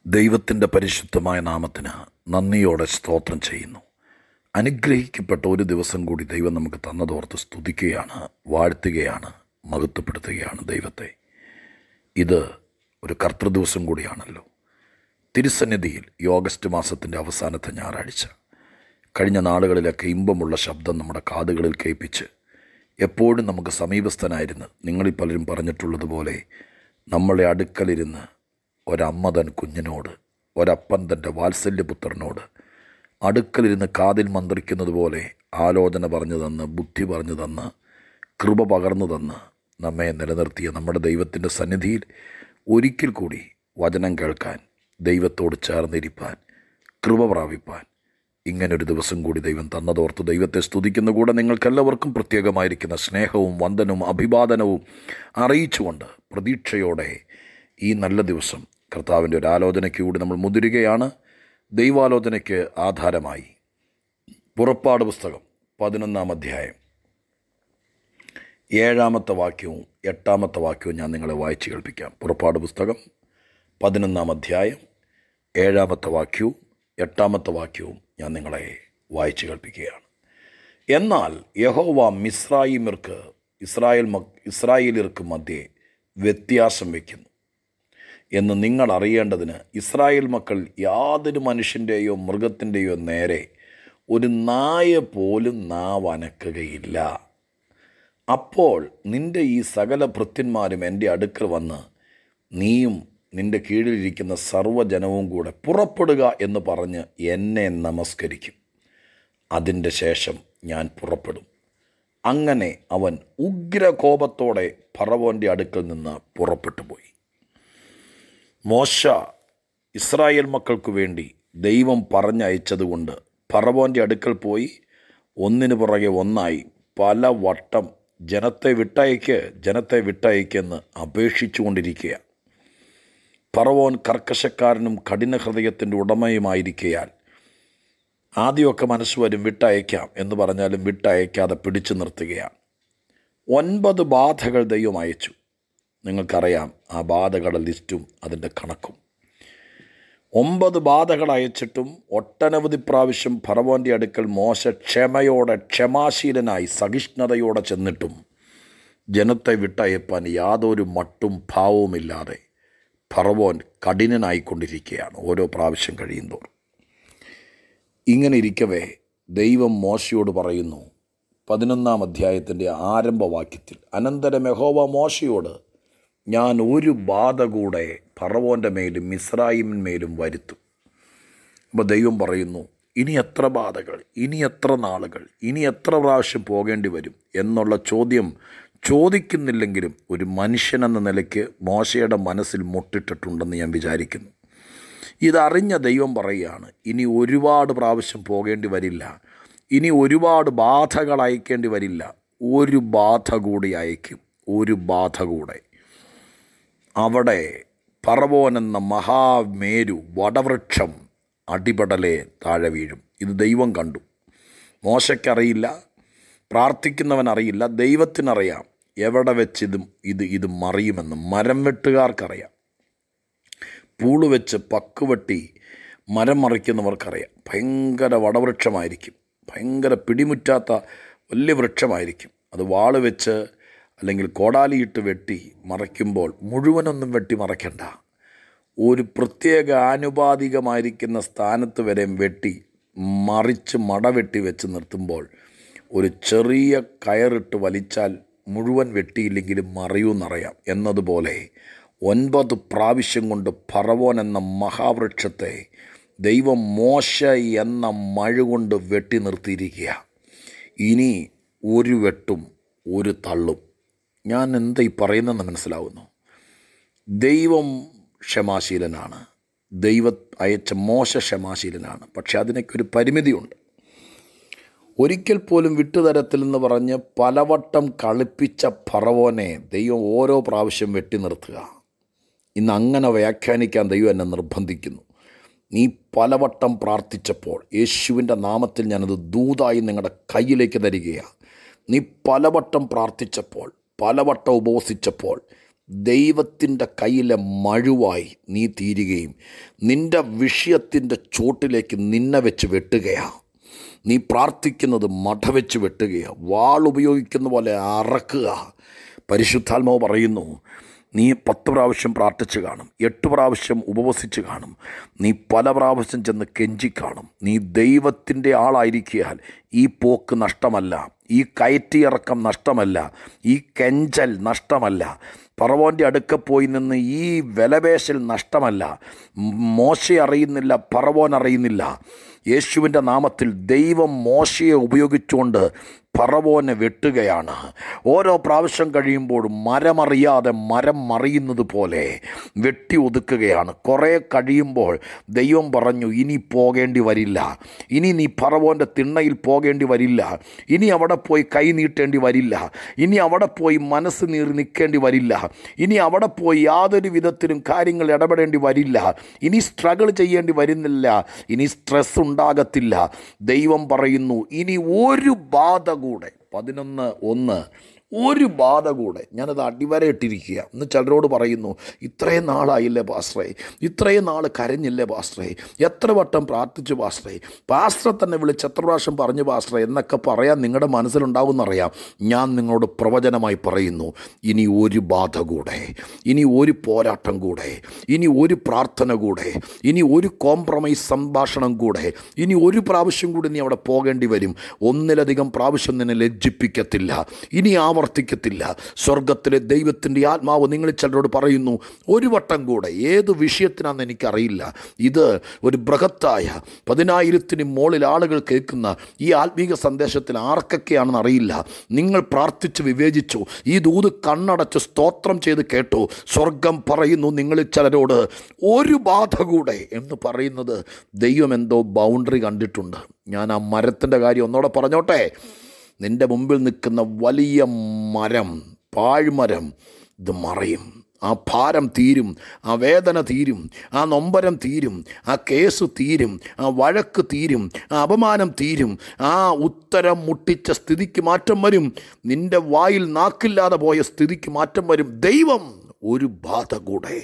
ദൈവത്തിൻ്റെ പരിശുദ്ധമായ നാമത്തിന് നന്ദിയോടെ സ്തോത്രം ചെയ്യുന്നു അനുഗ്രഹിക്കപ്പെട്ട ഒരു ദിവസം കൂടി ദൈവം നമുക്ക് തന്നതോർത്ത് സ്തുതിക്കുകയാണ് വാഴ്ത്തുകയാണ് മഹത്വപ്പെടുത്തുകയാണ് ദൈവത്തെ ഇത് ഒരു കർത്തൃദിവസം കൂടിയാണല്ലോ തിരുസന്നിധിയിൽ ഈ ഓഗസ്റ്റ് മാസത്തിൻ്റെ അവസാനത്തെ ഞായറാഴ്ച കഴിഞ്ഞ നാളുകളിലൊക്കെ ഇമ്പമുള്ള ശബ്ദം നമ്മുടെ കാതുകളിൽ കേൾപ്പിച്ച് എപ്പോഴും നമുക്ക് സമീപസ്ഥനായിരുന്നു നിങ്ങളിൽ പലരും പറഞ്ഞിട്ടുള്ളതുപോലെ നമ്മളെ അടുക്കലിരുന്ന് ഒരമ്മ തൻ കുഞ്ഞിനോട് ഒരപ്പൻ തൻ്റെ വാത്സല്യപുത്രനോട് അടുക്കലിരുന്ന് കാതിൽ മന്ത്രിക്കുന്നത് പോലെ ആലോചന പറഞ്ഞു തന്ന് ബുദ്ധി പറഞ്ഞു തന്ന് കൃപ പകർന്നു തന്ന് നമ്മെ നിലനിർത്തിയ നമ്മുടെ ദൈവത്തിൻ്റെ സന്നിധിയിൽ ഒരിക്കൽ കൂടി വചനം കേൾക്കാൻ ദൈവത്തോട് ചേർന്നിരിപ്പാൻ കൃപ പ്രാപിപ്പാൻ ഇങ്ങനൊരു ദിവസം കൂടി ദൈവം തന്നതോർത്ത് ദൈവത്തെ സ്തുതിക്കുന്ന കൂടെ നിങ്ങൾക്കെല്ലാവർക്കും പ്രത്യേകമായിരിക്കുന്ന സ്നേഹവും വന്ദനവും അഭിവാദനവും അറിയിച്ചുകൊണ്ട് പ്രതീക്ഷയോടെ ഈ നല്ല ദിവസം കർത്താവിൻ്റെ ഒരു ആലോചനയ്ക്ക് കൂടി നമ്മൾ മുതിരുകയാണ് ദൈവാലോചനയ്ക്ക് ആധാരമായി പുറപ്പാട് പുസ്തകം പതിനൊന്നാം അധ്യായം ഏഴാമത്തെ വാക്യവും എട്ടാമത്തെ വാക്യവും ഞാൻ നിങ്ങളെ വായിച്ചു കേൾപ്പിക്കാം പുറപ്പാട് പുസ്തകം പതിനൊന്നാം അധ്യായം ഏഴാമത്തെ വാക്യവും എട്ടാമത്തെ വാക്യവും ഞാൻ നിങ്ങളെ വായിച്ചു കേൾപ്പിക്കുകയാണ് എന്നാൽ യഹോവ മിസ്രായിമിർക്ക് ഇസ്രായേൽ മ ഇസ്രായേലിയർക്ക് മധ്യേ വ്യത്യാസം വയ്ക്കുന്നു എന്ന് നിങ്ങൾ അറിയേണ്ടതിന് ഇസ്രായേൽ മക്കൾ യാതൊരു മനുഷ്യൻ്റെയോ മൃഗത്തിൻ്റെയോ നേരെ ഒരു നായ പോലും നാവ് അനക്കുകയില്ല അപ്പോൾ നിന്റെ ഈ സകല ഭൃത്യന്മാരും എൻ്റെ അടുക്കൽ വന്ന് നീയും നിന്റെ കീഴിലിരിക്കുന്ന സർവ്വജനവും കൂടെ പുറപ്പെടുക എന്ന് പറഞ്ഞ് എന്നെ നമസ്കരിക്കും അതിൻ്റെ ശേഷം ഞാൻ പുറപ്പെടും അങ്ങനെ അവൻ ഉഗ്രകോപത്തോടെ ഫറവോൻ്റെ അടുക്കൽ നിന്ന് പുറപ്പെട്ടു പോയി മോശ ഇസ്രായേൽ മക്കൾക്ക് വേണ്ടി ദൈവം പറഞ്ഞയച്ചതുകൊണ്ട് ഫറവോൻ്റെ അടുക്കൽ പോയി ഒന്നിനു പുറകെ ഒന്നായി പല വട്ടം ജനത്തെ വിട്ടയക്ക് ജനത്തെ വിട്ടയക്കെന്ന് അപേക്ഷിച്ചുകൊണ്ടിരിക്കുക ഫറവോൻ കർക്കശക്കാരനും കഠിന ഹൃദയത്തിൻ്റെ ഉടമയുമായിരിക്കയാൽ ആദ്യമൊക്കെ മനസ്സ് വരും വിട്ടയക്കാം എന്ന് പറഞ്ഞാലും വിട്ടയക്കാതെ പിടിച്ചു നിർത്തുകയാണ് ഒൻപത് ബാധകൾ ദൈവം അയച്ചു നിങ്ങൾക്കറിയാം ആ ബാധകളുടെ ലിസ്റ്റും അതിൻ്റെ കണക്കും ഒമ്പത് ബാധകൾ അയച്ചിട്ടും ഒട്ടനവധി പ്രാവശ്യം ഫറവോൻ്റെ അടുക്കൽ മോശ ക്ഷമയോടെ ക്ഷമാശീലനായി സഹിഷ്ണുതയോടെ ചെന്നിട്ടും ജനത്തെ വിട്ടയപ്പാൻ യാതൊരു മട്ടും ഭാവവുമില്ലാതെ ഫറവോൻ കഠിനനായിക്കൊണ്ടിരിക്കുകയാണ് ഓരോ പ്രാവശ്യം കഴിയുന്തോറും ഇങ്ങനെ ഇരിക്കവേ ദൈവം മോശയോട് പറയുന്നു പതിനൊന്നാം അധ്യായത്തിൻ്റെ ആരംഭവാക്യത്തിൽ അനന്തരം യഹോവ മോശയോട് ഞാൻ ഒരു ബാധ കൂടെ ഫറവോൻ്റെ മേലും മിസ്രായിമിന്മേലും വരുത്തും അപ്പോൾ ദൈവം പറയുന്നു ഇനി എത്ര ബാധകൾ ഇനി എത്ര നാളുകൾ ഇനി എത്ര പ്രാവശ്യം പോകേണ്ടി വരും എന്നുള്ള ചോദ്യം ചോദിക്കുന്നില്ലെങ്കിലും ഒരു മനുഷ്യനെന്ന നിലയ്ക്ക് മോശയുടെ മനസ്സിൽ മുട്ടിട്ടിട്ടുണ്ടെന്ന് ഞാൻ വിചാരിക്കുന്നു ഇതറിഞ്ഞ ദൈവം പറയുകയാണ് ഇനി ഒരുപാട് പ്രാവശ്യം പോകേണ്ടി വരില്ല ഇനി ഒരുപാട് ബാധകൾ അയക്കേണ്ടി വരില്ല ഒരു ബാധ കൂടി അയക്കും ഒരു ബാധ കൂടെ അവിടെ പറവോൻ എന്ന മഹാമേരു വടവൃക്ഷം അടിപടലെ താഴെ വീഴും ഇത് ദൈവം കണ്ടു മോശയ്ക്കറിയില്ല പ്രാർത്ഥിക്കുന്നവൻ അറിയില്ല ദൈവത്തിനറിയാം എവിടെ വെച്ച് ഇതും ഇത് ഇത് മറിയുമെന്ന് മരം വെട്ടുകാർക്കറിയാം പൂള് വെച്ച് പക്കുവെട്ടി മരം മറിക്കുന്നവർക്കറിയാം ഭയങ്കര വടവൃക്ഷമായിരിക്കും ഭയങ്കര പിടിമുറ്റാത്ത വലിയ വൃക്ഷമായിരിക്കും അത് വാള് വെച്ച് അല്ലെങ്കിൽ കോടാലിയിട്ട് വെട്ടി മറയ്ക്കുമ്പോൾ മുഴുവനൊന്നും വെട്ടി മറയ്ക്കണ്ട ഒരു പ്രത്യേക ആനുപാതികമായിരിക്കുന്ന സ്ഥാനത്ത് വരെ വെട്ടി മറിച്ച് മടവെട്ടി വെച്ച് നിർത്തുമ്പോൾ ഒരു ചെറിയ കയറിട്ട് വലിച്ചാൽ മുഴുവൻ വെട്ടിയില്ലെങ്കിലും മറിയൂന്നറിയാം എന്നതുപോലെ ഒൻപത് പ്രാവശ്യം കൊണ്ട് ഫറവോൻ എന്ന മഹാവൃക്ഷത്തെ ദൈവം മോശ എന്ന മഴ കൊണ്ട് വെട്ടി നിർത്തിയിരിക്കുക ഇനി ഒരു വെട്ടും ഒരു തള്ളും ഞാൻ എന്താ ഈ പറയുന്നതെന്ന് മനസ്സിലാവുന്നു ദൈവം ക്ഷമാശീലനാണ് ദൈവ അയച്ച മോശ ക്ഷമാശീലനാണ് പക്ഷെ അതിനൊക്കെ ഒരു പരിമിതിയുണ്ട് ഒരിക്കൽ പോലും വിട്ടുതരത്തിൽ എന്ന് പറഞ്ഞ് പലവട്ടം കളിപ്പിച്ച ഫറവോനെ ദൈവം ഓരോ പ്രാവശ്യം വെട്ടി നിർത്തുക ഇന്ന് അങ്ങനെ വ്യാഖ്യാനിക്കാൻ ദൈവം എന്നെ നിർബന്ധിക്കുന്നു നീ പലവട്ടം പ്രാർത്ഥിച്ചപ്പോൾ യേശുവിൻ്റെ നാമത്തിൽ ഞാനത് ദൂതായി നിങ്ങളുടെ കയ്യിലേക്ക് തരികയാണ് നീ പലവട്ടം പ്രാർത്ഥിച്ചപ്പോൾ പലവട്ടം ഉപവസിച്ചപ്പോൾ ദൈവത്തിൻ്റെ കയ്യിലെ മഴുവായി നീ തീരുകയും നിൻ്റെ വിഷയത്തിൻ്റെ ചോട്ടിലേക്ക് നിന്നെ വെച്ച് വെട്ടുകയാണ് നീ പ്രാർത്ഥിക്കുന്നത് മഠവെച്ച് വെട്ടുകയാണ് വാൾ ഉപയോഗിക്കുന്ന പോലെ അറക്കുക പരിശുദ്ധാത്മാവ് പറയുന്നു നീ പത്ത് പ്രാവശ്യം പ്രാർത്ഥിച്ച് കാണും എട്ട് പ്രാവശ്യം ഉപവസിച്ച് കാണും നീ പല പ്രാവശ്യം ചെന്ന് കെഞ്ചി കാണും നീ ദൈവത്തിൻ്റെ ആളായിരിക്കിയാൽ ഈ പോക്ക് നഷ്ടമല്ല ഈ കയറ്റിയിറക്കം നഷ്ടമല്ല ഈ കെഞ്ചൽ നഷ്ടമല്ല പറവോൻ്റെ അടുക്ക പോയി നിന്ന് ഈ വിലപേശൽ നഷ്ടമല്ല മോശ അറിയുന്നില്ല പറവോൻ അറിയുന്നില്ല യേശുവിൻ്റെ നാമത്തിൽ ദൈവം മോശയെ ഉപയോഗിച്ചുകൊണ്ട് പറവോനെ വെട്ടുകയാണ് ഓരോ പ്രാവശ്യം കഴിയുമ്പോഴും മരമറിയാതെ മരം മറിയുന്നത് പോലെ വെട്ടി ഒതുക്കുകയാണ് കുറേ കഴിയുമ്പോൾ ദൈവം പറഞ്ഞു ഇനി പോകേണ്ടി വരില്ല ഇനി നീ പറവോൻ്റെ തിണ്ണയിൽ പോകേണ്ടി വരില്ല ഇനി അവിടെ പോയി കൈ നീട്ടേണ്ടി വരില്ല ഇനി അവിടെ പോയി മനസ്സ് നീറി നിൽക്കേണ്ടി വരില്ല ഇനി അവിടെ പോയി യാതൊരു വിധത്തിലും കാര്യങ്ങൾ ഇടപെടേണ്ടി വരില്ല ഇനി സ്ട്രഗിൾ ചെയ്യേണ്ടി വരുന്നില്ല ഇനി സ്ട്രെസ് ഉണ്ടാകത്തില്ല ദൈവം പറയുന്നു ഇനി ഒരു ബാധ കൂടെ പതിനൊന്ന് ഒന്ന് ഒരു ബാധ കൂടെ ഞാനത് അടിവരയിട്ടിരിക്കുക എന്ന് ചിലരോട് പറയുന്നു ഇത്രയും നാളായില്ലേ പാസ്റ്ററേ ഇത്രയും നാൾ കരഞ്ഞില്ലേ പാസ്റ്ററേ എത്ര വട്ടം പ്രാർത്ഥിച്ചു പാസ്റ്ററേ പാസ്റ്ററെ തന്നെ വിളിച്ച് എത്ര പ്രാവശ്യം പറഞ്ഞു പാസ്റ്ററേ എന്നൊക്കെ പറയാൻ നിങ്ങളുടെ മനസ്സിലുണ്ടാവുമെന്നറിയാം ഞാൻ നിങ്ങളോട് പ്രവചനമായി പറയുന്നു ഇനി ഒരു ബാധ കൂടെ ഇനി ഒരു പോരാട്ടം കൂടെ ഇനി ഒരു പ്രാർത്ഥന കൂടെ ഇനി ഒരു കോംപ്രമൈസ് സംഭാഷണം കൂടെ ഇനി ഒരു പ്രാവശ്യം കൂടി നീ അവിടെ പോകേണ്ടി വരും ഒന്നിലധികം പ്രാവശ്യം നിന്നെ ലജ്ജിപ്പിക്കത്തില്ല ഇനി ആവർത്തിക്കത്തില്ല സ്വർഗത്തിലെ ദൈവത്തിൻ്റെ ആത്മാവ് നിങ്ങൾ ചിലരോട് പറയുന്നു ഒരു വട്ടം കൂടെ ഏത് വിഷയത്തിനാണെന്ന് എനിക്കറിയില്ല ഇത് ഒരു ബൃഹത്തായ പതിനായിരത്തിന് മുകളിൽ ആളുകൾ കേൾക്കുന്ന ഈ ആത്മീക സന്ദേശത്തിൽ ആർക്കൊക്കെയാണെന്ന് അറിയില്ല നിങ്ങൾ പ്രാർത്ഥിച്ച് വിവേചിച്ചു ഈ ദൂത് കണ്ണടച്ച് സ്തോത്രം ചെയ്ത് കേട്ടു സ്വർഗം പറയുന്നു നിങ്ങളിൽ ചിലരോട് ഒരു ബാധ കൂടെ എന്ന് പറയുന്നത് ദൈവം എന്തോ ബൗണ്ടറി കണ്ടിട്ടുണ്ട് ഞാൻ ആ മരത്തിൻ്റെ കാര്യം ഒന്നോടെ പറഞ്ഞോട്ടെ നിൻ്റെ മുമ്പിൽ നിൽക്കുന്ന വലിയ മരം പാഴ്മരം ഇത് മറയും ആ ഭാരം തീരും ആ വേദന തീരും ആ നൊമ്പരം തീരും ആ കേസ് തീരും ആ വഴക്ക് തീരും ആ അപമാനം തീരും ആ ഉത്തരം മുട്ടിച്ച സ്ഥിതിക്ക് മാറ്റം വരും നിൻ്റെ വായിൽ നാക്കില്ലാതെ പോയ സ്ഥിതിക്ക് മാറ്റം വരും ദൈവം ഒരു ബാധ കൂടെ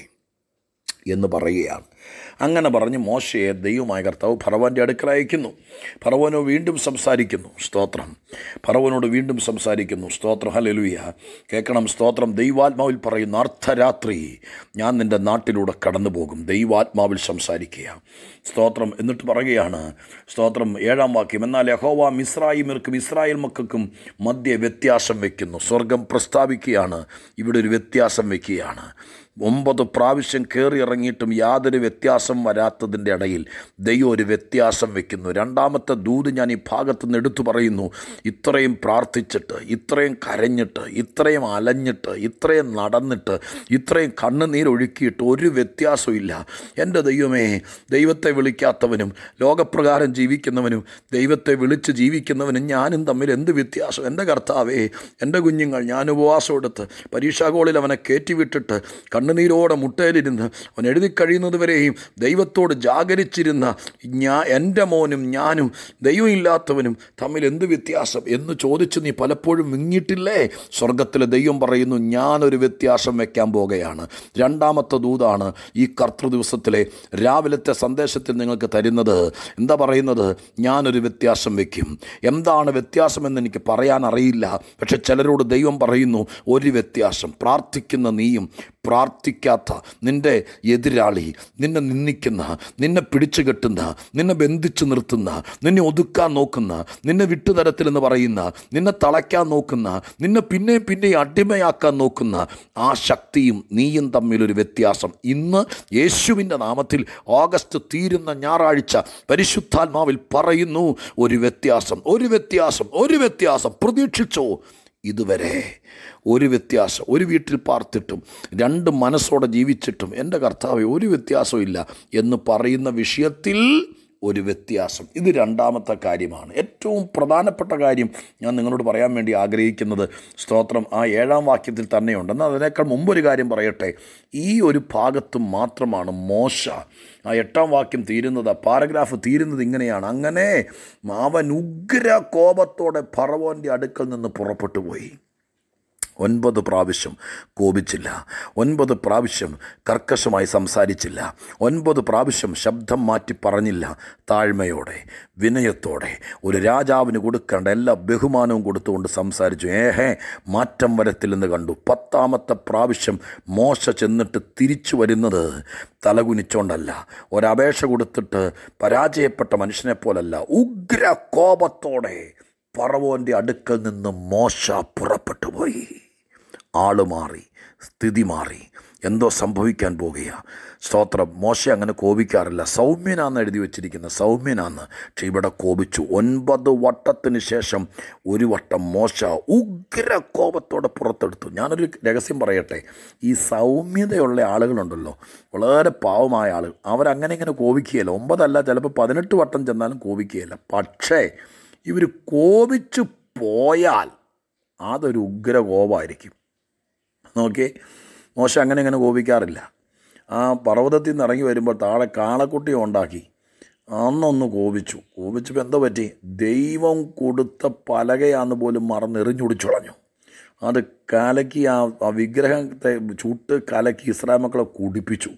എന്ന് പറയുകയാണ് അങ്ങനെ പറഞ്ഞ് മോശയെ ദൈവമായ കർത്താവ് ഫറവൻ്റെ അടുക്കൽ അയക്കുന്നു ഫറവനോ വീണ്ടും സംസാരിക്കുന്നു സ്തോത്രം ഫറവനോട് വീണ്ടും സംസാരിക്കുന്നു സ്തോത്രം ഹലലുയ കേൾക്കണം സ്തോത്രം ദൈവാത്മാവിൽ പറയുന്നു അർദ്ധരാത്രി ഞാൻ നിൻ്റെ നാട്ടിലൂടെ കടന്നു പോകും ദൈവാത്മാവിൽ സംസാരിക്കുക സ്തോത്രം എന്നിട്ട് പറയുകയാണ് സ്തോത്രം ഏഴാം വാക്യം എന്നാൽ യഹോവ മിസ്രായിമിർക്കും ഇസ്രായേൽ മക്കൾക്കും മധ്യ വ്യത്യാസം വയ്ക്കുന്നു സ്വർഗം പ്രസ്താവിക്കുകയാണ് ഇവിടെ ഒരു വ്യത്യാസം വയ്ക്കുകയാണ് ഒമ്പത് പ്രാവശ്യം കയറി ഇറങ്ങിയിട്ടും യാതൊരു വ്യത്യാസം വരാത്തതിൻ്റെ ഇടയിൽ ദൈവം ഒരു വ്യത്യാസം വെക്കുന്നു രണ്ടാമത്തെ ദൂത് ഞാൻ ഈ ഭാഗത്ത് നിന്ന് എടുത്തു പറയുന്നു ഇത്രയും പ്രാർത്ഥിച്ചിട്ട് ഇത്രയും കരഞ്ഞിട്ട് ഇത്രയും അലഞ്ഞിട്ട് ഇത്രയും നടന്നിട്ട് ഇത്രയും കണ്ണുനീരൊഴുക്കിയിട്ട് ഒരു വ്യത്യാസവും ഇല്ല എൻ്റെ ദൈവമേ ദൈവത്തെ വിളിക്കാത്തവനും ലോകപ്രകാരം ജീവിക്കുന്നവനും ദൈവത്തെ വിളിച്ച് ജീവിക്കുന്നവനും ഞാനും തമ്മിൽ എന്ത് വ്യത്യാസം എൻ്റെ കർത്താവേ എൻ്റെ കുഞ്ഞുങ്ങൾ ഞാൻ ഉപവാസം എടുത്ത് പരീക്ഷാകോളിൽ അവനെ കയറ്റിവിട്ടിട്ട് കണ്ണുനീരോടെ മുട്ടയിലിരുന്ന് അവൻ എഴുതി കഴിയുന്നത് വരെയും ദൈവത്തോട് ജാഗരിച്ചിരുന്ന ഞാൻ എൻ്റെ മോനും ഞാനും ദൈവമില്ലാത്തവനും തമ്മിൽ എന്ത് വ്യത്യാസം എന്ന് ചോദിച്ച് നീ പലപ്പോഴും വിങ്ങിയിട്ടില്ലേ സ്വർഗത്തിലെ ദൈവം പറയുന്നു ഞാനൊരു വ്യത്യാസം വെക്കാൻ പോകുകയാണ് രണ്ടാമത്തെ ദൂതാണ് ഈ കർത്തൃ ദിവസത്തിലെ രാവിലത്തെ സന്ദേശത്തിൽ നിങ്ങൾക്ക് തരുന്നത് എന്താ പറയുന്നത് ഞാനൊരു വ്യത്യാസം വെക്കും എന്താണ് വ്യത്യാസമെന്ന് എനിക്ക് പറയാൻ അറിയില്ല പക്ഷെ ചിലരോട് ദൈവം പറയുന്നു ഒരു വ്യത്യാസം പ്രാർത്ഥിക്കുന്ന നീയും പ്രാർത്ഥിക്കാത്ത നിൻ്റെ എതിരാളി നിന്നെ നിന്ദിക്കുന്ന നിന്നെ പിടിച്ചു കെട്ടുന്ന നിന്നെ ബന്ധിച്ചു നിർത്തുന്ന നിന്നെ ഒതുക്കാൻ നോക്കുന്ന നിന്നെ വിട്ടുതരത്തിലെന്ന് പറയുന്ന നിന്നെ തളയ്ക്കാൻ നോക്കുന്ന നിന്നെ പിന്നെ പിന്നെ അടിമയാക്കാൻ നോക്കുന്ന ആ ശക്തിയും നീയും തമ്മിലൊരു വ്യത്യാസം ഇന്ന് യേശുവിൻ്റെ നാമത്തിൽ ഓഗസ്റ്റ് തീരുന്ന ഞായറാഴ്ച പരിശുദ്ധാത്മാവിൽ പറയുന്നു ഒരു വ്യത്യാസം ഒരു വ്യത്യാസം ഒരു വ്യത്യാസം പ്രതീക്ഷിച്ചോ ഇതുവരെ ഒരു വ്യത്യാസം ഒരു വീട്ടിൽ പാർത്തിട്ടും രണ്ട് മനസ്സോടെ ജീവിച്ചിട്ടും എൻ്റെ കർത്താവ് ഒരു വ്യത്യാസവും ഇല്ല എന്ന് പറയുന്ന വിഷയത്തിൽ ഒരു വ്യത്യാസം ഇത് രണ്ടാമത്തെ കാര്യമാണ് ഏറ്റവും പ്രധാനപ്പെട്ട കാര്യം ഞാൻ നിങ്ങളോട് പറയാൻ വേണ്ടി ആഗ്രഹിക്കുന്നത് സ്തോത്രം ആ ഏഴാം വാക്യത്തിൽ തന്നെയുണ്ട് എന്നാൽ അതിനേക്കാൾ മുമ്പൊരു കാര്യം പറയട്ടെ ഈ ഒരു ഭാഗത്ത് മാത്രമാണ് മോശ ആ എട്ടാം വാക്യം തീരുന്നത് ആ പാരഗ്രാഫ് തീരുന്നത് ഇങ്ങനെയാണ് അങ്ങനെ അവൻ ഉഗ്ര കോപത്തോടെ ഫറവോൻ്റെ അടുക്കൽ നിന്ന് പുറപ്പെട്ടു പോയി ഒൻപത് പ്രാവശ്യം കോപിച്ചില്ല ഒൻപത് പ്രാവശ്യം കർക്കശമായി സംസാരിച്ചില്ല ഒൻപത് പ്രാവശ്യം ശബ്ദം മാറ്റി പറഞ്ഞില്ല താഴ്മയോടെ വിനയത്തോടെ ഒരു രാജാവിന് കൊടുക്കേണ്ട എല്ലാ ബഹുമാനവും കൊടുത്തുകൊണ്ട് സംസാരിച്ചു ഏഹേ മാറ്റം വരത്തില്ലെന്ന് കണ്ടു പത്താമത്തെ പ്രാവശ്യം മോശ ചെന്നിട്ട് തിരിച്ചു വരുന്നത് തലകുനിച്ചോണ്ടല്ല ഒരപേക്ഷ കൊടുത്തിട്ട് പരാജയപ്പെട്ട മനുഷ്യനെ പോലല്ല ഉഗ്ര കോപത്തോടെ പറവോൻ്റെ അടുക്കൽ നിന്ന് മോശ പുറപ്പെട്ടു പോയി ആള് മാറി സ്ഥിതി മാറി എന്തോ സംഭവിക്കാൻ പോകുകയാണ് സ്തോത്രം മോശ അങ്ങനെ കോപിക്കാറില്ല സൗമ്യനാന്ന് എഴുതി വെച്ചിരിക്കുന്ന സൗമ്യനാന്ന് പക്ഷെ ഇവിടെ കോപിച്ചു ഒൻപത് വട്ടത്തിന് ശേഷം ഒരു വട്ടം മോശ ഉഗ്ര കോപത്തോടെ പുറത്തെടുത്തു ഞാനൊരു രഹസ്യം പറയട്ടെ ഈ സൗമ്യതയുള്ള ആളുകളുണ്ടല്ലോ വളരെ പാവമായ ആളുകൾ അവരങ്ങനെ ഇങ്ങനെ കോപിക്കുകയില്ല ഒമ്പതല്ല ചിലപ്പോൾ പതിനെട്ട് വട്ടം ചെന്നാലും കോപിക്കുകയില്ല പക്ഷേ ഇവർ കോപിച്ചു പോയാൽ അതൊരു ഉഗ്ര കോപമായിരിക്കും നോക്കിയേ മോശം അങ്ങനെ ഇങ്ങനെ കോപിക്കാറില്ല ആ പർവ്വതത്തിൽ നിന്ന് ഇറങ്ങി വരുമ്പോൾ താഴെ കാളക്കുട്ടി ഉണ്ടാക്കി അന്നൊന്ന് കോപിച്ചു കോപിച്ചപ്പോൾ എന്താ പറ്റി ദൈവം കൊടുത്ത പലകയാന്ന് പോലും മറന്നെറിഞ്ഞുടിച്ചു കളഞ്ഞു അത് കലക്കി ആ ആ വിഗ്രഹത്തെ ചുട്ട് കലക്കി ഇസ്രായേൽ മക്കളെ കുടിപ്പിച്ചു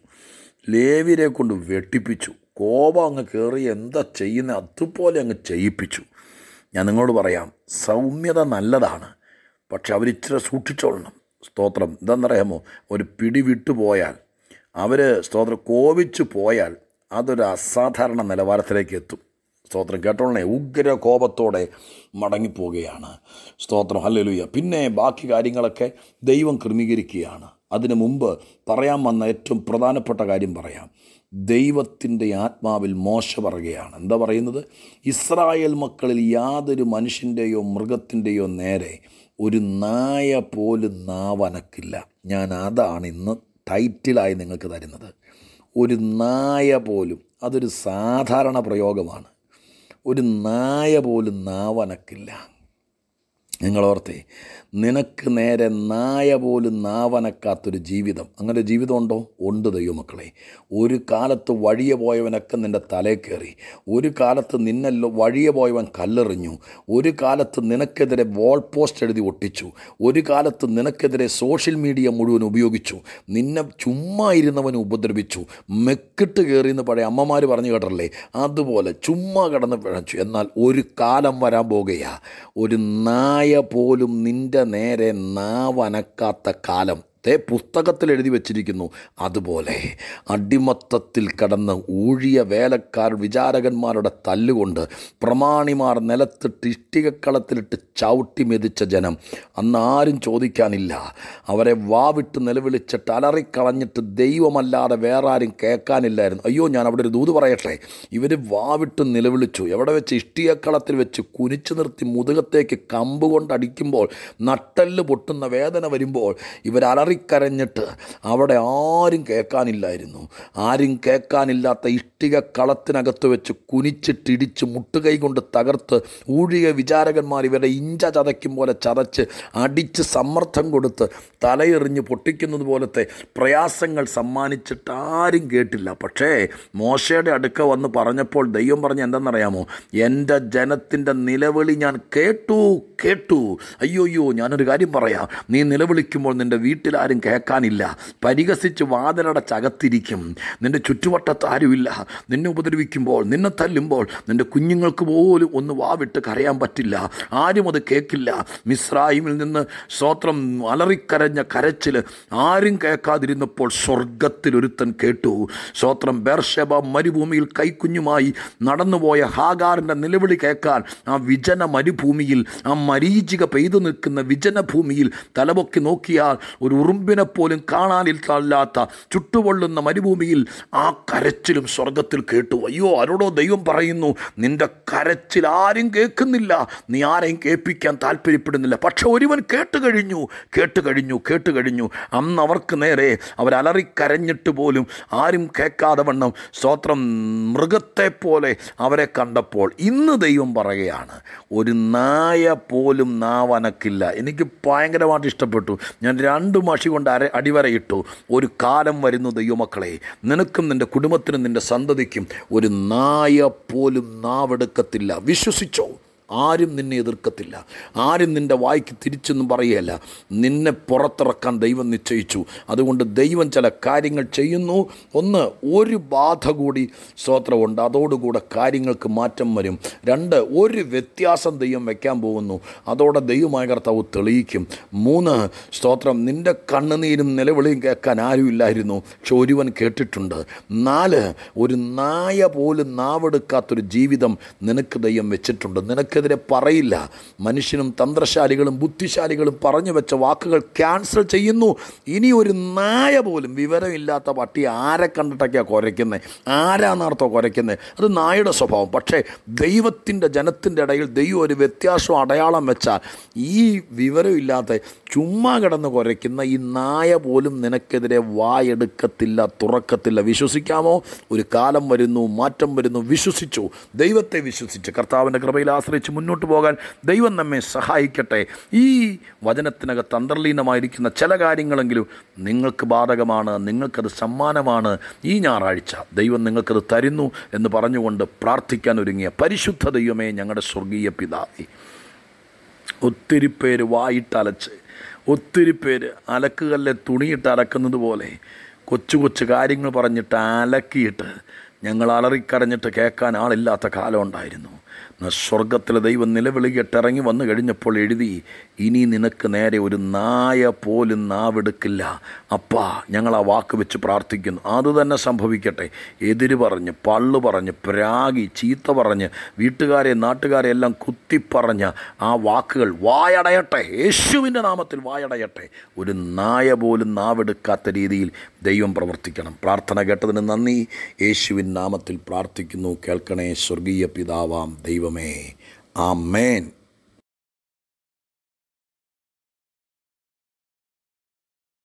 ലേവിരെ കൊണ്ട് വെട്ടിപ്പിച്ചു കോപം അങ്ങ് കയറി എന്താ ചെയ്യുന്നത് അതുപോലെ അങ്ങ് ചെയ്യിപ്പിച്ചു ഞാൻ നിങ്ങളോട് പറയാം സൗമ്യത നല്ലതാണ് പക്ഷെ അവരിച്ചിരി സൂക്ഷിച്ചോളണം സ്തോത്രം എന്താണെന്നറിയാമോ ഒരു പിടി വിട്ടു പോയാൽ അവർ സ്തോത്രം കോപിച്ചു പോയാൽ അതൊരു അസാധാരണ നിലവാരത്തിലേക്ക് എത്തും സ്തോത്രം കേട്ടോളണേ ഉഗ്ര കോപത്തോടെ മടങ്ങിപ്പോവുകയാണ് സ്തോത്രം ഹല്ലേലൂയ പിന്നെ ബാക്കി കാര്യങ്ങളൊക്കെ ദൈവം ക്രമീകരിക്കുകയാണ് അതിനു മുമ്പ് പറയാൻ വന്ന ഏറ്റവും പ്രധാനപ്പെട്ട കാര്യം പറയാം ദൈവത്തിൻ്റെ ആത്മാവിൽ മോശ പറയുകയാണ് എന്താ പറയുന്നത് ഇസ്രായേൽ മക്കളിൽ യാതൊരു മനുഷ്യൻ്റെയോ മൃഗത്തിൻ്റെയോ നേരെ ഒരു നായ പോലും നാവനക്കില്ല ഞാൻ അതാണ് ഇന്ന് ടൈറ്റിലായി നിങ്ങൾക്ക് തരുന്നത് ഒരു നായ പോലും അതൊരു സാധാരണ പ്രയോഗമാണ് ഒരു നായ പോലും നാവനക്കില്ല നിങ്ങളോർത്തേ നിനക്ക് നേരെ നായ പോലും നാവനക്കാത്തൊരു ജീവിതം അങ്ങനെ ജീവിതം ഉണ്ടോ ഉണ്ട് ദൈവമക്കളെ ഒരു കാലത്ത് വഴിയെ പോയവനൊക്കെ നിൻ്റെ തലേ കയറി ഒരു കാലത്ത് നിന്നല്ലോ വഴിയെ പോയവൻ കല്ലെറിഞ്ഞു ഒരു കാലത്ത് നിനക്കെതിരെ വോൾ പോസ്റ്റ് എഴുതി ഒട്ടിച്ചു ഒരു കാലത്ത് നിനക്കെതിരെ സോഷ്യൽ മീഡിയ മുഴുവൻ ഉപയോഗിച്ചു നിന്നെ ചുമ്മാ ഇരുന്നവൻ ഉപദ്രവിച്ചു മെക്കിട്ട് കയറിയെന്ന് പഴയ അമ്മമാർ പറഞ്ഞു കേട്ടല്ലേ അതുപോലെ ചുമ്മാ കിടന്ന് പിഴച്ചു എന്നാൽ ഒരു കാലം വരാൻ പോകുകയാ ഒരു നായ പോലും നിൻ്റെ നേരെ നാവനക്കാത്ത കാലം തേ പുസ്തകത്തിൽ എഴുതി വച്ചിരിക്കുന്നു അതുപോലെ അടിമത്തത്തിൽ കടന്ന് ഊഴിയ വേലക്കാർ വിചാരകന്മാരുടെ തല്ലുകൊണ്ട് പ്രമാണിമാർ നിലത്തിട്ട് ഇഷ്ടികക്കളത്തിലിട്ട് ചവിട്ടി മെതിച്ച ജനം അന്ന് ആരും ചോദിക്കാനില്ല അവരെ വാവിട്ട് നിലവിളിച്ചിട്ട് അലറിക്കളഞ്ഞിട്ട് ദൈവമല്ലാതെ വേറെ ആരും കേൾക്കാനില്ലായിരുന്നു അയ്യോ ഞാൻ അവിടെ ഒരു ദൂത് പറയട്ടെ ഇവർ വാവിട്ട് നിലവിളിച്ചു എവിടെ വെച്ച് ഇഷ്ടികക്കളത്തിൽ വെച്ച് കുനിച്ചു നിർത്തി മുതുകത്തേക്ക് കമ്പ് കൊണ്ട് അടിക്കുമ്പോൾ നട്ടല് പൊട്ടുന്ന വേദന വരുമ്പോൾ ഇവർ അലറിക്കരഞ്ഞിട്ട് അവിടെ ആരും കേൾക്കാനില്ലായിരുന്നു ആരും കേൾക്കാനില്ലാത്ത ഇഷ്ടിക കളത്തിനകത്ത് വെച്ച് കുനിച്ചിട്ടിടിച്ച് മുട്ടുകൈ കൊണ്ട് തകർത്ത് ഊഴിക വിചാരകന്മാർ ഇവരുടെ ഇഞ്ച ചതയ്ക്കും പോലെ ചതച്ച് അടിച്ച് സമ്മർദ്ദം കൊടുത്ത് തലയെറിഞ്ഞ് പൊട്ടിക്കുന്നത് പോലത്തെ പ്രയാസങ്ങൾ സമ്മാനിച്ചിട്ട് ആരും കേട്ടില്ല പക്ഷേ മോശയുടെ അടുക്ക വന്ന് പറഞ്ഞപ്പോൾ ദൈവം പറഞ്ഞ എന്തെന്നറിയാമോ എൻ്റെ ജനത്തിൻ്റെ നിലവിളി ഞാൻ കേട്ടു കേട്ടു അയ്യോ അയ്യോ ഞാനൊരു കാര്യം പറയാം നീ നിലവിളിക്കുമ്പോൾ നിൻ്റെ വീട്ടിൽ ആരും കേൾക്കാനില്ല പരിഹസിച്ച് വാതിലടച്ചകത്തിരിക്കും നിൻ്റെ ചുറ്റുവട്ടത്ത് ആരുമില്ല നിന്നെ ഉപദ്രവിക്കുമ്പോൾ നിന്നെ തല്ലുമ്പോൾ നിൻ്റെ കുഞ്ഞുങ്ങൾക്ക് പോലും ഒന്ന് വാവിട്ട് കരയാൻ പറ്റില്ല ആരും അത് കേൾക്കില്ല മിസ്രായിമിൽ നിന്ന് സ്തോത്രം അലറിക്കരഞ്ഞ കരച്ചിൽ ആരും കേൾക്കാതിരുന്നപ്പോൾ സ്വർഗത്തിൽ ഒരുത്തൻ കേട്ടു സ്തോത്രം ബേർഷബ മരുഭൂമിയിൽ കൈക്കുഞ്ഞുമായി നടന്നുപോയ ഹാഗാറിൻ്റെ നിലവിളി കേൾക്കാൻ ആ വിജന മരുഭൂമിയിൽ ആ മരീചിക പെയ്തു നിൽക്കുന്ന വിജന ഭൂമിയിൽ തലപൊക്കി നോക്കിയാൽ ഒരു ഉറുമ്പിനെ പോലും കാണാനില്ലാത്ത ചുട്ടുപൊള്ളുന്ന മരുഭൂമിയിൽ ആ കരച്ചിലും സ്വർഗത്തിൽ കേട്ടു അയ്യോ ആരോടോ ദൈവം പറയുന്നു നിന്റെ കരച്ചിൽ ആരും കേൾക്കുന്നില്ല നീ ആരെയും കേൾപ്പിക്കാൻ താല്പര്യപ്പെടുന്നില്ല പക്ഷെ ഒരുവൻ കേട്ട് കഴിഞ്ഞു കേട്ട് കഴിഞ്ഞു കേട്ട് കഴിഞ്ഞു അന്ന് അവർക്ക് നേരെ അവരലറിക്കരഞ്ഞിട്ട് പോലും ആരും കേൾക്കാതെ വണ്ണം സ്തോത്രം മൃഗത്തെ പോലെ അവരെ കണ്ടപ്പോൾ ഇന്ന് ദൈവം പറയുകയാണ് ഒരു നായ പോലും നാവനക്കില്ല എനിക്ക് ഭയങ്കരമായിട്ട് ഇഷ്ടപ്പെട്ടു ഞാൻ രണ്ട് മഷി കൊണ്ട് അര അടിവരയിട്ടു ഒരു കാലം വരുന്നു ദൈവമക്കളെ നിനക്കും നിൻ്റെ കുടുംബത്തിനും നിൻ്റെ സന്തതിക്കും ഒരു നായ പോലും നാവെടുക്കത്തില്ല വിശ്വസിച്ചോ ആരും നിന്നെ എതിർക്കത്തില്ല ആരും നിൻ്റെ വായിക്ക് തിരിച്ചൊന്നും പറയുകയല്ല നിന്നെ പുറത്തിറക്കാൻ ദൈവം നിശ്ചയിച്ചു അതുകൊണ്ട് ദൈവം ചില കാര്യങ്ങൾ ചെയ്യുന്നു ഒന്ന് ഒരു ബാധ കൂടി സ്തോത്രമുണ്ട് അതോടുകൂടെ കാര്യങ്ങൾക്ക് മാറ്റം വരും രണ്ട് ഒരു വ്യത്യാസം ദൈവം വയ്ക്കാൻ പോകുന്നു അതോടെ ദൈവമായ കർത്താവ് തെളിയിക്കും മൂന്ന് സ്തോത്രം നിൻ്റെ കണ്ണുനീരും നിലവിളിയും കേൾക്കാൻ ആരുമില്ലായിരുന്നു പക്ഷെ ഒരുവൻ കേട്ടിട്ടുണ്ട് നാല് ഒരു നായ പോലും നാവെടുക്കാത്തൊരു ജീവിതം നിനക്ക് ദൈവം വെച്ചിട്ടുണ്ട് നിനക്കെതിരെ പറയില്ല മനുഷ്യനും തന്ത്രശാലികളും ബുദ്ധിശാലികളും പറഞ്ഞു വെച്ച വാക്കുകൾ ക്യാൻസൽ ചെയ്യുന്നു ഇനി ഒരു നായ പോലും വിവരമില്ലാത്ത പട്ടി ആരെ കണ്ടിട്ടൊക്കെയാണ് കുരയ്ക്കുന്നത് ആരാന്നർത്ഥോ കുരയ്ക്കുന്നത് അത് നായയുടെ സ്വഭാവം പക്ഷേ ദൈവത്തിൻ്റെ ജനത്തിൻ്റെ ഇടയിൽ ദൈവം ഒരു വ്യത്യാസം അടയാളം വെച്ചാൽ ഈ വിവരമില്ലാത്ത ചുമ്മാ കിടന്ന് കുരയ്ക്കുന്ന ഈ നായ പോലും നിനക്കെതിരെ വായെടുക്കത്തില്ല തുറക്കത്തില്ല വിശ്വസിക്കാമോ ഒരു കാലം വരുന്നു മാറ്റം വരുന്നു വിശ്വസിച്ചു ദൈവത്തെ വിശ്വസിച്ച് കർത്താവിൻ്റെ കൃപയിൽ ആശ്രയിച്ച് മുന്നോട്ട് പോകാൻ ദൈവം നമ്മെ സഹായിക്കട്ടെ ഈ വചനത്തിനകത്ത് അന്തർലീനമായിരിക്കുന്ന ചില കാര്യങ്ങളെങ്കിലും നിങ്ങൾക്ക് ബാധകമാണ് നിങ്ങൾക്കത് സമ്മാനമാണ് ഈ ഞായറാഴ്ച ദൈവം നിങ്ങൾക്കത് തരുന്നു എന്ന് പറഞ്ഞുകൊണ്ട് പ്രാർത്ഥിക്കാൻ ഒരുങ്ങിയ പരിശുദ്ധ ദൈവമേ ഞങ്ങളുടെ സ്വർഗീയ പിതാവേ ഒത്തിരി പേര് വായിട്ടലച്ച് ഒത്തിരി പേര് അലക്കുകല്ലെ തുണിയിട്ട് അലക്കുന്നത് പോലെ കൊച്ചു കൊച്ചു കാര്യങ്ങൾ പറഞ്ഞിട്ട് അലക്കിയിട്ട് ഞങ്ങൾ അലറിക്കരഞ്ഞിട്ട് കേൾക്കാൻ ആളില്ലാത്ത കാലം ഉണ്ടായിരുന്നു എന്നാൽ സ്വർഗത്തിലെ ദൈവം നിലവിളിയിട്ട് ഇറങ്ങി വന്നു കഴിഞ്ഞപ്പോൾ എഴുതി ഇനി നിനക്ക് നേരെ ഒരു നായ പോലും നാവെടുക്കില്ല അപ്പാ ഞങ്ങൾ ആ വാക്ക് വെച്ച് പ്രാർത്ഥിക്കുന്നു അത് തന്നെ സംഭവിക്കട്ടെ എതിര് പറഞ്ഞ് പള്ളു പറഞ്ഞ് പ്രാഗി ചീത്ത പറഞ്ഞ് വീട്ടുകാരെ നാട്ടുകാരെ എല്ലാം കുത്തിപ്പറഞ്ഞ ആ വാക്കുകൾ വായടയട്ടെ യേശുവിൻ്റെ നാമത്തിൽ വായടയട്ടെ ഒരു നായ പോലും നാവെടുക്കാത്ത രീതിയിൽ ദൈവം പ്രവർത്തിക്കണം പ്രാർത്ഥന കേട്ടതിന് നന്ദി യേശുവിൻ നാമത്തിൽ പ്രാർത്ഥിക്കുന്നു കേൾക്കണേ സ്വർഗീയ പിതാവാം ദൈവമേ ആമേൻ